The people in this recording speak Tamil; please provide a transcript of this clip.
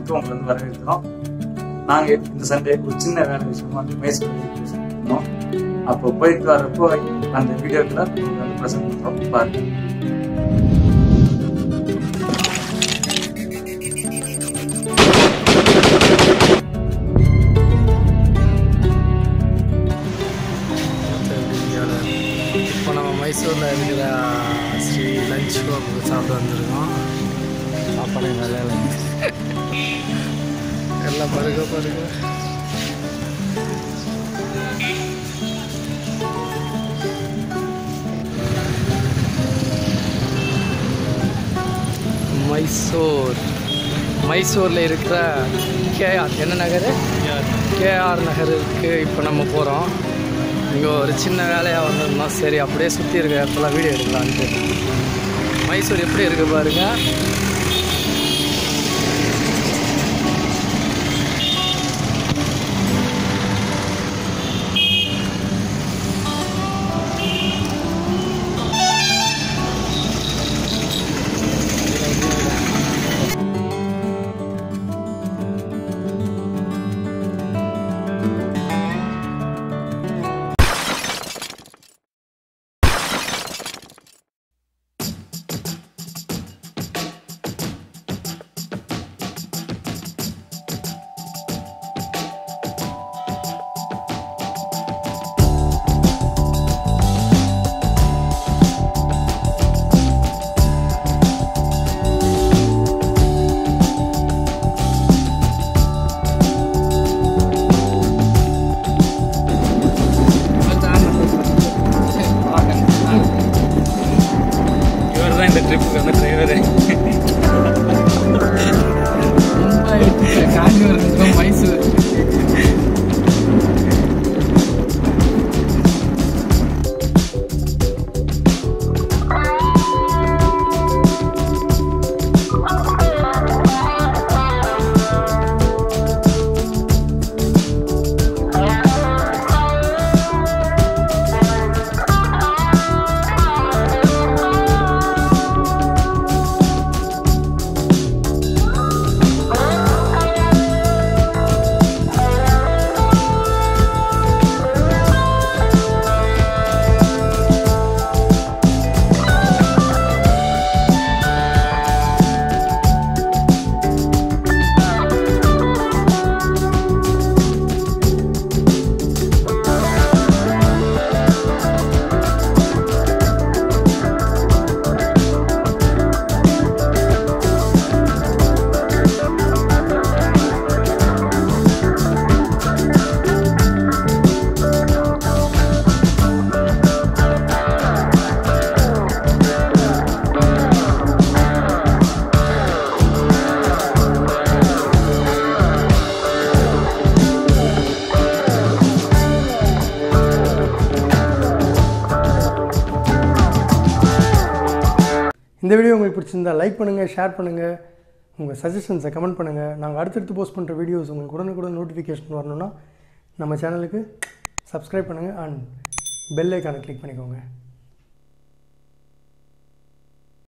சேனலுக்கு உங்களை வந்து வரவேற்கிறோம் நாங்கள் இந்த சண்டே ஒரு சின்ன வேலை விஷயமா மைசூர் இருந்தோம் அப்போ போயிட்டு வரப்போ அந்த வீடியோக்களை உங்களுக்கு வந்து ப்ரெசென்ட் பண்ணுறோம் பாருங்க இப்போ நம்ம மைசூரில் இருக்கிற ஸ்ரீ லஞ்ச் ஷோப்புக்கு சாப்பிட வந்திருக்கோம் சாப்பாடு நல்லா இல்லை எல்லாம் பருக பருக மைசூர் மைசூரில் இருக்கிற கேஆர் என்ன நகர் கேஆர் நகருக்கு இப்போ நம்ம போகிறோம் இங்கே ஒரு சின்ன வேலையாக வந்திருந்தோம் சரி அப்படியே சுற்றி இருக்க இடத்துல வீடியோ எடுக்கலான்ட்டு மைசூர் எப்படி இருக்கு பாருங்க இவர் தான் இந்த ட்ரிப்புக்கு வந்து டிரைவரு காஞ்சிபுரம் மைசூர் இந்த வீடியோ உங்களுக்கு பிடிச்சிருந்தா லைக் பண்ணுங்கள் ஷேர் பண்ணுங்கள் உங்கள் சஜஷன்ஸை கமெண்ட் பண்ணுங்கள் நாங்கள் அடுத்தடுத்து போஸ்ட் பண்ணுற வீடியோஸ் உங்களுக்கு உடனுக்குடன் நோட்டிஃபிகேஷன் வரணும்னா நம்ம சேனலுக்கு சப்ஸ்கிரைப் பண்ணுங்கள் அண்ட் பெல் ஐக்கானை கிளிக் பண்ணிக்கோங்க